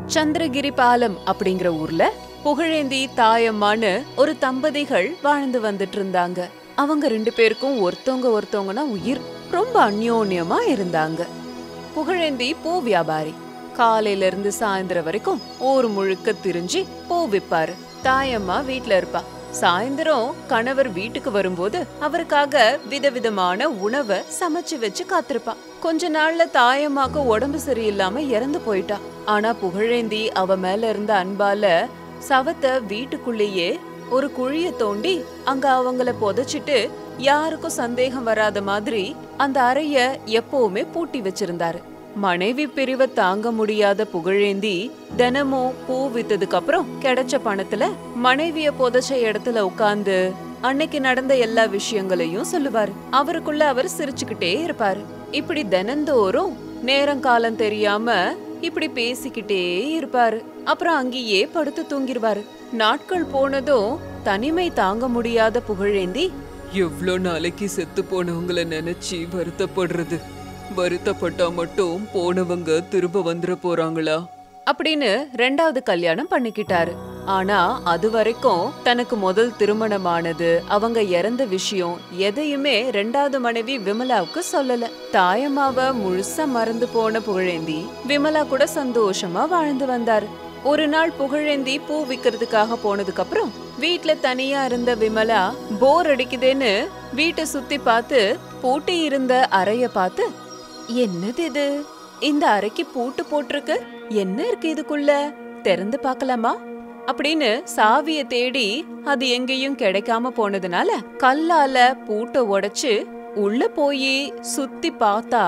சந்திரகிரி பாலம் அப்படிங்கிற ஊர்ல புகழேந்தி தாயம்மான்னு ஒரு தம்பதிகள் வாழ்ந்து வந்துட்டு இருந்தாங்க அவங்க ரெண்டு பேருக்கும் ஒருத்தவங்க ஒருத்தவங்கன்னா உயிர் ரொம்ப அந்யோன்யமா இருந்தாங்க புகழேந்தி பூ வியாபாரி காலையில இருந்து சாயந்தரம் வரைக்கும் ஊர் முழுக்க திரிஞ்சு பூ விப்பாரு தாயம்மா வீட்ல இருப்பா சாயந்தரம் கணவர் வீட்டுக்கு வரும்போது அவருக்காக விதவிதமான உணவை சமைச்சு வச்சு காத்திருப்பா கொஞ்ச நாள்ல தாயம்மாக்கு உடம்பு சரியில்லாம இறந்து போயிட்டா ஆனா புகழேந்தி அவ மேல இருந்த அன்பால சவத்தை வீட்டுக்குள்ளேயே ஒரு குழிய தோண்டி அங்க அவங்கள புதைச்சிட்டு யாருக்கும் சந்தேகம் வராத மாதிரி அந்த அறைய எப்பவுமே பூட்டி வச்சிருந்தாரு மனைவி பிரிவை தாங்க முடியாத புகழேந்தி தினமும் பூ வித்ததுக்கு அப்புறம் கிடைச்ச பணத்துல மனைவிய புதைச்ச இடத்துல உட்கார்ந்து அன்னைக்கு நடந்த எல்லா விஷயங்களையும் சொல்லுவாரு அவருக்குள்ள அவர் சிரிச்சுக்கிட்டே இருப்பாரு இப்படி தினந்தோறும் நேரங்காலம் தெரியாம இப்படி பேசிக்கிட்டே இருப்பாரு அப்புறம் அங்கேயே படுத்து தூங்கிருவாரு நாட்கள் போனதும் தனிமை தாங்க முடியாத புகழேந்தி எவ்வளோ நாளைக்கு செத்து போனவங்கள நினைச்சு வருத்தப்படுறது வருத்தப்பட்டா மட்டும் போனவங்க திரும்ப வந்துட போறாங்களா அப்படின்னு ரெண்டாவது கல்யாணம் பண்ணிக்கிட்டாரு ஆனா அது வரைக்கும் தனக்கு முதல் திருமணமானது அவங்க இறந்த விஷயம் எதையுமே ரெண்டாவது மனைவி விமலாவுக்கு சொல்லல தாயம்மாவ முழுசா மறந்து போன புகழேந்தி விமலா கூட சந்தோஷமா வாழ்ந்து வந்தாரு ஒரு நாள் புகழேந்தி பூ விக்கிறதுக்காக போனதுக்கு அப்புறம் வீட்ல தனியா இருந்த விமலா போர் அடிக்குதேன்னு வீட்டை சுத்தி பார்த்து பூட்டி இருந்த அறைய பார்த்து என்னது இது இந்த அறைக்கு பூட்டு போட்டிருக்கு என்ன இருக்கு இதுக்குள்ள திறந்து பார்க்கலாமா அப்படின்னு சாவிய தேடி அது எங்கேயும் கிடைக்காம போனதுனால கல்லால பூட்டை உடைச்சு உள்ள போய் சுத்தி பார்த்தா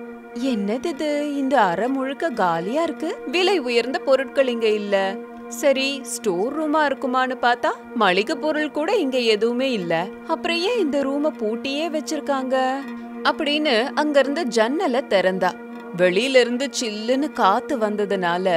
என்னது இது இந்த அறை முழுக்க காலியா இருக்கு விலை உயர்ந்த பொருட்கள் இங்க இல்ல சரி ஸ்டோர் ரூமா இருக்குமான்னு பார்த்தா மளிகை பொருள் கூட இங்க எதுவுமே இல்ல அப்புறம் ஏன் இந்த ரூம பூட்டியே வச்சிருக்காங்க அப்படின்னு அங்க இருந்து ஜன்னலை திறந்தா வெளியில இருந்து சில்லுன்னு காத்து வந்ததுனால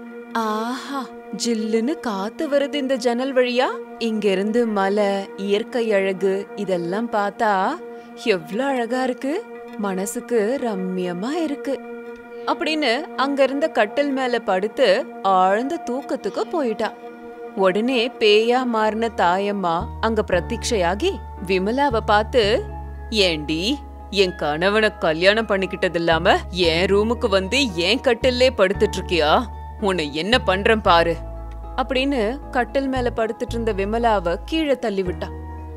ஆஹா ஜில்லுன்னு காத்து வருது இந்த ஜன்னல் வழியா இங்க இருந்து மலை இயற்கை அழகு இதெல்லாம் பார்த்தா எவ்ளோ அழகா இருக்கு மனசுக்கு ரம்மியமா இருக்கு அப்படின்னு அங்க இருந்த கட்டில் மேல படுத்து ஆழ்ந்த தூக்கத்துக்கு போயிட்டா உடனே பேயா மாறின தாயம்மா அங்க பிரதீட்சையாகி விமலாவை பார்த்து ஏண்டி என் கணவனை கல்யாணம் பண்ணிக்கிட்டது இல்லாம என் ரூமுக்கு வந்து என் கட்டிலே படுத்துட்டு இருக்கியா உன்னை என்ன பண்றேன் பாரு அப்படின்னு கட்டில் மேல படுத்துட்டு இருந்த விமலாவை கீழே தள்ளி விட்டா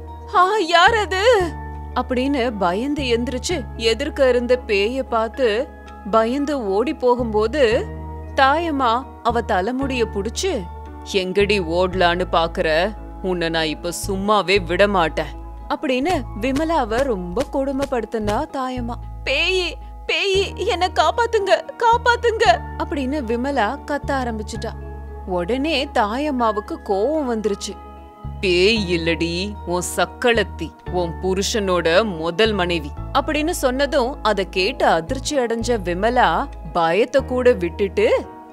ஆ யார் அது அப்படின்னு பயந்து எந்திரிச்சு எதிர்க்க இருந்த பேய பார்த்து பயந்து ஓடி போகும்போது தாயம்மா அவ தலைமுடிய புடிச்சு எங்கடி ஓடலான்னு பாக்குற உன்னை நான் இப்ப சும்மாவே விட மாட்டேன் அப்படின்னு விமலாவ ரொம்ப கொடுமைப்படுத்தினா தாயம்மா பேயி பேயி என்ன காப்பாத்துங்க காப்பாத்துங்க அப்படின்னு விமலா கத்த ஆரம்பிச்சுட்டா உடனே தாயம்மாவுக்கு கோவம் வந்துருச்சு பேய் இல்லடி உன் சக்களத்தி உன் புருஷனோட முதல் மனைவி அப்படின்னு சொன்னதும் அத கேட்டு அதிர்ச்சி அடைஞ்ச விமலா பயத்தை கூட விட்டுட்டு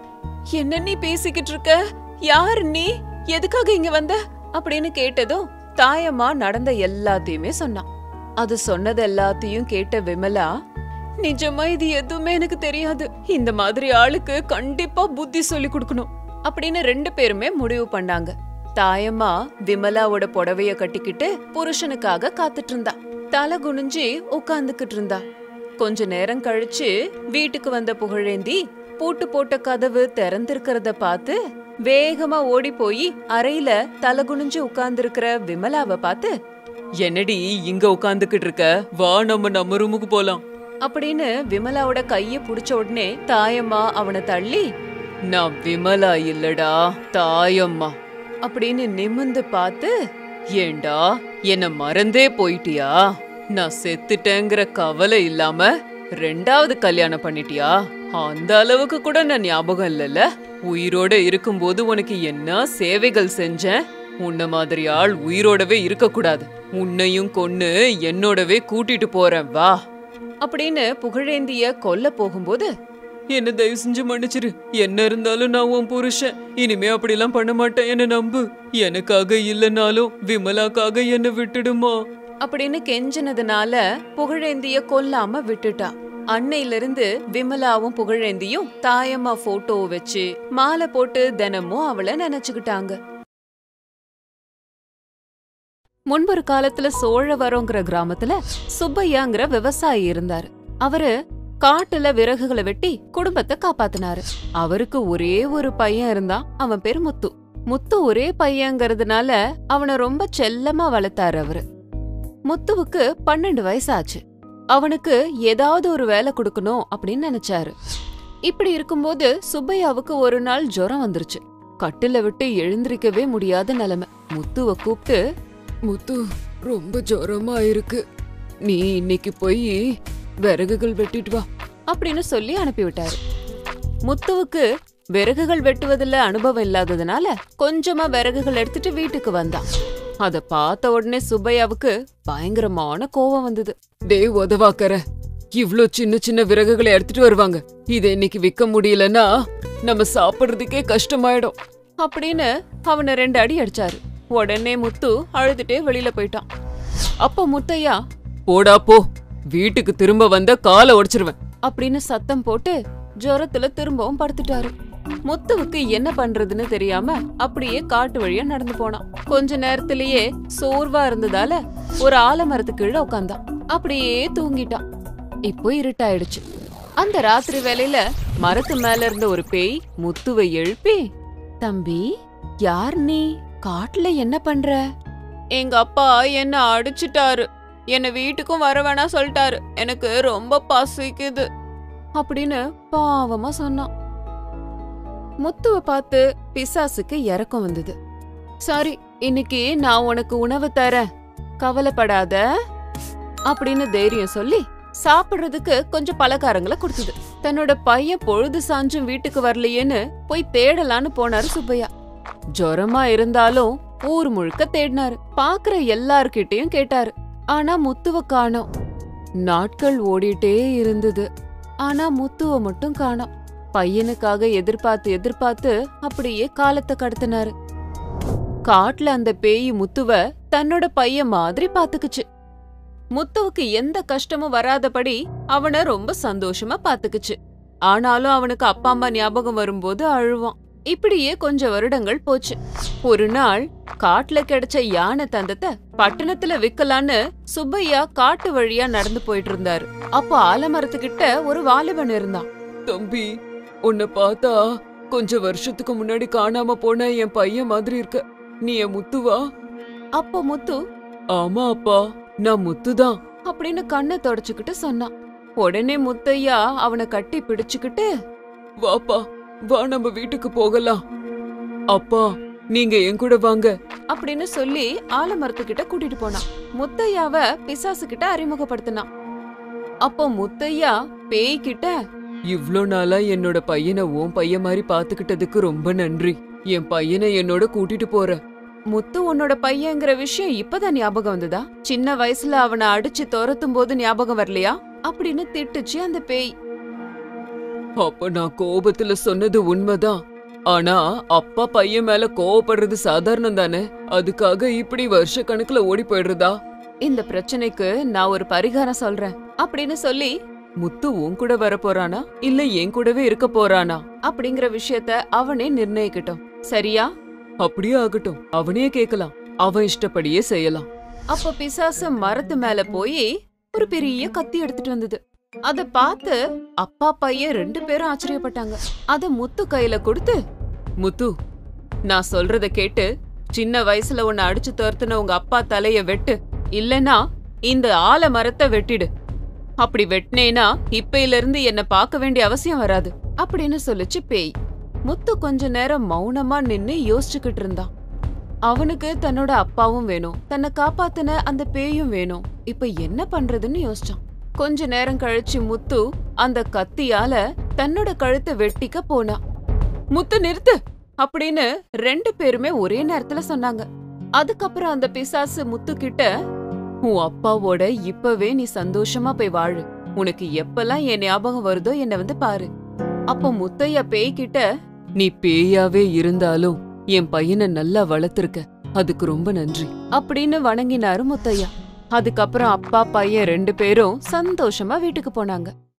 என்ன நீ பேசிக்கிட்டு இருக்க யார் நீ எதுக்காக இங்க வந்த அப்படின்னு கேட்டதும் தாயம்மா நடந்த எல்லாத்தையுமே சொன்னான் அது சொன்னது எல்லாத்தையும் கேட்ட விமலா நிஜமா இது எதுவுமே எனக்கு தெரியாது இந்த மாதிரி ஆளுக்கு கண்டிப்பா புத்தி சொல்லி கொடுக்கணும் அப்படின்னு ரெண்டு பேருமே முடிவு பண்ணாங்க தாயம்மா விமலாவோட புடவைய கட்டிக்கிட்டு புருஷனுக்காக காத்துட்டு இருந்தா தலை குனிஞ்சு உட்கார்ந்துகிட்டு இருந்தா கொஞ்ச நேரம் கழிச்சு வீட்டுக்கு வந்த புகழேந்தி பூட்டு போட்ட கதவு திறந்திருக்கிறத பார்த்து வேகமா ஓடி போய் அறையில தலை குனிஞ்சு உட்கார்ந்திருக்கிற விமலாவை பார்த்து என்னடி இங்க உட்காந்துக்கிட்டு இருக்க வா நம்ம நம்ம ரூமுக்கு போலாம் அப்படின்னு விமலாவோட கைய புடிச்ச உடனே தாயம்மா அவனை தள்ளி நான் விமலா இல்லடா தாயம்மா அப்படின்னு நிமிந்து பார்த்து ஏண்டா என்ன மறந்தே போயிட்டியா நான் செத்துட்டேங்கிற கவலை இல்லாம ரெண்டாவது கல்யாணம் பண்ணிட்டியா அந்த அளவுக்கு கூட நான் ஞாபகம் இல்லைல்ல உயிரோட இருக்கும்போது உனக்கு என்ன சேவைகள் செஞ்சேன் உன்ன மாதிரி ஆள் உயிரோடவே இருக்கக்கூடாது உன்னையும் கொன்னு என்னோடவே கூட்டிட்டு போறேன் வா அப்படின்னு புகழேந்திய கொல்ல போகும்போது என்ன தயவு செஞ்சு மன்னிச்சிரு என்ன இருந்தாலும் நான் உன் புருஷன் இனிமே அப்படிலாம் பண்ண மாட்டேன் என்ன நம்பு எனக்காக இல்லைனாலும் விமலாக்காக என்ன விட்டுடுமா அப்படின்னு கெஞ்சினதுனால புகழேந்திய கொல்லாம விட்டுட்டா அன்னையில இருந்து விமலாவும் புகழேந்தியும் தாயம்மா போட்டோ வச்சு மாலை போட்டு தினமும் அவளை நினைச்சுக்கிட்டாங்க முன்பொரு காலத்துல சோழவரங்கிற கிராமத்துல சுப்பையாங்கிற விவசாயி இருந்தாரு அவரு காட்டுல விறகுகளை வெட்டி குடும்பத்தை காப்பாத்தினாரு அவருக்கு ஒரே ஒரு பையன் இருந்தான் அவன் பேரு முத்து முத்து ஒரே பையங்கிறதுனால அவனை ரொம்ப செல்லமா வளர்த்தாரு அவரு முத்துவுக்கு பன்னெண்டு வயசு ஆச்சு அவனுக்கு ஏதாவது ஒரு வேலை கொடுக்கணும் அப்படின்னு நினைச்சாரு இப்படி இருக்கும்போது சுப்பையாவுக்கு ஒரு நாள் ஜுரம் வந்துருச்சு கட்டில விட்டு எழுந்திருக்கவே முடியாத நிலைமை முத்துவ கூப்பிட்டு முத்து ரொம்ப ஜுரமா இருக்கு நீ இன்னைக்கு போய் விறகுகள் வெட்டிட்டு வா அப்படின்னு சொல்லி அனுப்பிவிட்டாரு முத்துவுக்கு விறகுகள் வெட்டுவதில் அனுபவம் இல்லாததுனால கொஞ்சமா விறகுகள் எடுத்துட்டு வீட்டுக்கு வந்தான் அத பார்த்த உடனே சுப்பையாவுக்கு பயங்கரமான கோவம் வந்தது டேய் உதவாக்கற இவ்ளோ சின்ன சின்ன விறகுகளை எடுத்துட்டு வருவாங்க இதை இன்னைக்கு விக்க முடியலன்னா நம்ம சாப்பிடுறதுக்கே கஷ்டமாயிடும் அப்படின்னு அவனை ரெண்டு அடி அடிச்சாரு உடனே முத்து அழுதுட்டே வெளியில போயிட்டான் அப்போ முத்தையா போடா போ வீட்டுக்கு திரும்ப வந்த காலை உடைச்சிருவேன் அப்படின்னு சத்தம் போட்டு ஜுரத்துல திரும்பவும் படுத்துட்டாரு முத்துவுக்கு என்ன பண்றதுன்னு தெரியாம அப்படியே காட்டு வழியா நடந்து போனான் கொஞ்ச நேரத்திலேயே சோர்வா இருந்ததால ஒரு ஆலமரத்துக்கு கீழே உட்காந்தான் அப்படியே தூங்கிட்டான் இப்போ இருட்டாயிடுச்சு அந்த ராத்திரி வேளையில மரத்து மேல இருந்த ஒரு பேய் முத்துவை எழுப்பி தம்பி யார் நீ காட்டுல என்ன பண்ற எங்க அப்பா என்ன அடிச்சிட்டாரு என்ன வீட்டுக்கும் வர வேணாம் சொல்லிட்டாரு எனக்கு ரொம்ப பசிக்குது அப்படின்னு பாவமா சொன்னான் முத்துவ பார்த்து பிசாசுக்கு இறக்கம் வந்தது சாரி இன்னைக்கு நான் உனக்கு உணவு தரேன் கவலைப்படாத அப்படின்னு தைரியம் சொல்லி சாப்பிடுறதுக்கு கொஞ்சம் பலகாரங்களை கொடுத்தது தன்னோட பையன் பொழுது சாஞ்சும் வீட்டுக்கு வரலையேன்னு போய் தேடலான்னு போனாரு சுப்பையா ஜுரமா இருந்தாலும் ஊர் முழுக்க தேடினாரு பாக்குற எல்லார்கிட்டயும் கேட்டாரு ஆனா முத்துவ காணோம் நாட்கள் ஓடிட்டே இருந்தது ஆனா முத்துவ மட்டும் காணோம் பையனுக்காக எதிர்பார்த்து எதிர்பார்த்து அப்படியே காலத்தை கடத்தினாரு காட்டுல அந்த பேய் முத்துவ தன்னோட பையன் மாதிரி பாத்துக்குச்சு முத்துவுக்கு எந்த கஷ்டமும் வராதபடி அவன ரொம்ப சந்தோஷமா பாத்துக்குச்சு ஆனாலும் அவனுக்கு அப்பா அம்மா ஞாபகம் வரும்போது அழுவான் இப்படியே கொஞ்ச வருடங்கள் போச்சு ஒரு நாள் காட்டுல கிடைச்ச யானை தந்தத்தை பட்டணத்துல விக்கலான்னு சுப்பையா காட்டு வழியா நடந்து போயிட்டு இருந்தாரு அப்போ ஆலமரத்துக்கிட்ட ஒரு வாலிபன் இருந்தான் தம்பி உன்னை பார்த்தா கொஞ்ச வருஷத்துக்கு முன்னாடி காணாம போன என் பையன் மாதிரி இருக்க நீ என் முத்துவா அப்போ முத்து ஆமா அப்பா நான் முத்துதான் அப்படின்னு கண்ணை தொடச்சுக்கிட்டு சொன்னான் உடனே முத்தையா அவனை கட்டி பிடிச்சுக்கிட்டு வாப்பா வா நம்ம வீட்டுக்கு போகலாம் அப்பா நீங்க என் கூட வாங்க அப்படின்னு சொல்லி ஆலமரத்துக்கிட்ட கூட்டிட்டு போனான் முத்தையாவ பிசாசு கிட்ட அறிமுகப்படுத்தினான் அப்போ முத்தையா பேய் கிட்ட இவ்ளோ நாளா என்னோட பையனை உன் பையன் மாதிரி பாத்துக்கிட்டதுக்கு ரொம்ப நன்றி என் பையனை என்னோட கூட்டிட்டு போறேன் முத்து உன்னோட பையங்கிற விஷயம் இப்பதான் ஞாபகம் வந்ததா சின்ன வயசுல அவனை அடிச்சு துரத்தும் போது ஞாபகம் வரலையா அப்படின்னு திட்டுச்சு அந்த பேய் அப்ப நான் கோபத்துல சொன்னது உண்மைதான் ஆனா அப்பா பையன் மேல கோவப்படுறது சாதாரணம் தானே அதுக்காக இப்படி வருஷ கணக்குல ஓடி போயிடுறதா இந்த பிரச்சனைக்கு நான் ஒரு பரிகாரம் சொல்றேன் அப்படின்னு சொல்லி முத்து உன் கூட வர போறானா இல்ல என் கூடவே இருக்க போறானா அப்படிங்கிற விஷயத்த அவனே நிர்ணயிக்கட்டும் சரியா அப்படியே ஆகட்டும் அவனே கேக்கலாம் அவன் இஷ்டப்படியே செய்யலாம் அப்ப பிசாசு மரத்து மேல போய் ஒரு பெரிய கத்தி எடுத்துட்டு வந்தது அத பார்த்து அப்பா பையன் ரெண்டு பேரும் ஆச்சரியப்பட்டாங்க அத முத்து கையில கொடுத்து முத்து நான் சொல்றத கேட்டு சின்ன வயசுல உன்னை அடிச்சு துரத்துன உங்க அப்பா தலைய வெட்டு இல்லனா இந்த ஆல மரத்தை வெட்டிடு அப்படி வெட்டினேனா இப்பையில இருந்து என்ன பார்க்க வேண்டிய அவசியம் வராது அப்படின்னு சொல்லுச்சு பேய் முத்து கொஞ்ச நேரம் மௌனமா நின்னு யோசிச்சுக்கிட்டு இருந்தான் அவனுக்கு தன்னோட அப்பாவும் வேணும் தன்னை காப்பாத்தின அந்த பேயும் வேணும் இப்ப என்ன பண்றதுன்னு யோசிச்சான் கொஞ்ச நேரம் கழிச்சு முத்து அந்த கத்தியால தன்னோட கழுத்தை வெட்டிக்க போனான் முத்து நிறுத்து அப்படின்னு ரெண்டு பேருமே ஒரே நேரத்துல சொன்னாங்க அதுக்கப்புறம் அந்த பிசாசு முத்து கிட்ட உன் அப்பாவோட இப்பவே நீ சந்தோஷமா போய் வாழு உனக்கு எப்பெல்லாம் என் ஞாபகம் வருதோ என்ன வந்து பாரு அப்போ முத்தையா பேய்கிட்ட நீ பேயாவே இருந்தாலும் என் பையனை நல்லா வளர்த்திருக்க அதுக்கு ரொம்ப நன்றி அப்படின்னு வணங்கினாரு முத்தையா அதுக்கப்புறம் அப்பா பையன் ரெண்டு பேரும் சந்தோஷமா வீட்டுக்கு போனாங்க